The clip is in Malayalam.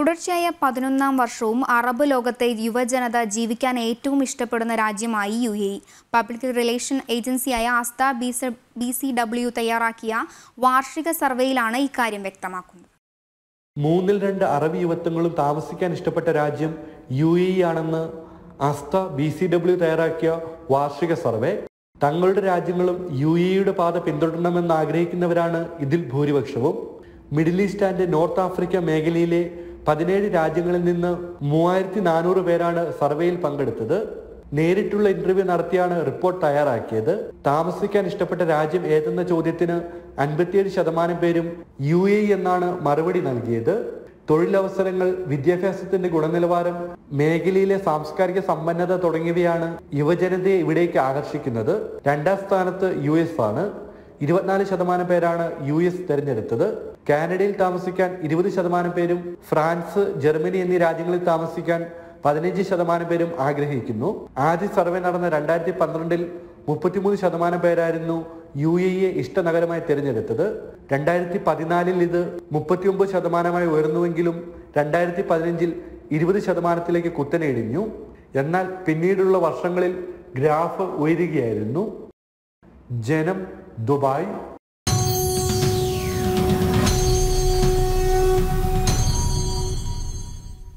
തുടർച്ചയായ പതിനൊന്നാം വർഷവും അറബ് ലോകത്തെ യുവജനത ജീവിക്കാൻ ഏറ്റവും ഇഷ്ടപ്പെടുന്ന രാജ്യമായി U A E public relation ഏജൻസിയായ ആസ്ത ബി സി ഡബ്ല്യു തയ്യാറാക്കിയ വാർഷിക സർവേയിലാണ് ഇക്കാര്യം വ്യക്തമാക്കുന്നത് മൂന്നിൽ രണ്ട് അറബി യുവത്വങ്ങളും താമസിക്കാൻ ഇഷ്ടപ്പെട്ട രാജ്യം യു എ ഇ ആണെന്ന് അസ്ത ബി സി ഡബ്ല്യു തയ്യാറാക്കിയ വാർഷിക സർവേ തങ്ങളുടെ രാജ്യങ്ങളും യു എ ഇയുടെ പാത പിന്തുടരണമെന്ന് ആഗ്രഹിക്കുന്നവരാണ് ഇതിൽ ഭൂരിപക്ഷവും Middle East and North Africa മേഖലയിലെ പതിനേഴ് രാജ്യങ്ങളിൽ നിന്ന് മൂവായിരത്തി നാനൂറ് പേരാണ് സർവേയിൽ പങ്കെടുത്തത് നേരിട്ടുള്ള ഇന്റർവ്യൂ നടത്തിയാണ് റിപ്പോർട്ട് തയ്യാറാക്കിയത് താമസിക്കാൻ ഇഷ്ടപ്പെട്ട രാജ്യം ഏതെന്ന ചോദ്യത്തിന് അൻപത്തിയേഴ് ശതമാനം പേരും യു എ ഇ എന്നാണ് മറുപടി നൽകിയത് തൊഴിലവസരങ്ങൾ വിദ്യാഭ്യാസത്തിന്റെ ഗുണനിലവാരം മേഖലയിലെ സാംസ്കാരിക സമ്പന്നത തുടങ്ങിയവയാണ് യുവജനതയെ ഇവിടേക്ക് ആകർഷിക്കുന്നത് രണ്ടാം സ്ഥാനത്ത് യു എസ് ആണ് ഇരുപത്തിനാല് ശതമാനം പേരാണ് യു എസ് തെരഞ്ഞെടുത്തത് കാനഡയിൽ താമസിക്കാൻ ഇരുപത് ശതമാനം പേരും ഫ്രാൻസ് ജർമ്മനി എന്നീ രാജ്യങ്ങളിൽ താമസിക്കാൻ പതിനഞ്ച് ശതമാനം പേരും ആഗ്രഹിക്കുന്നു ആദ്യ സർവേ നടന്ന രണ്ടായിരത്തി പന്ത്രണ്ടിൽ മുപ്പത്തിമൂന്ന് ശതമാനം പേരായിരുന്നു യു എ ഇയെ ഇഷ്ടനഗരമായി തിരഞ്ഞെടുത്തത് രണ്ടായിരത്തി പതിനാലിൽ ഇത് മുപ്പത്തിയൊമ്പത് ശതമാനമായി ഉയർന്നുവെങ്കിലും രണ്ടായിരത്തി പതിനഞ്ചിൽ ഇരുപത് ശതമാനത്തിലേക്ക് കുത്തനെ ഇടിഞ്ഞു എന്നാൽ പിന്നീടുള്ള വർഷങ്ങളിൽ ഗ്രാഫ് ഉയരുകയായിരുന്നു ജനം ദുബായ്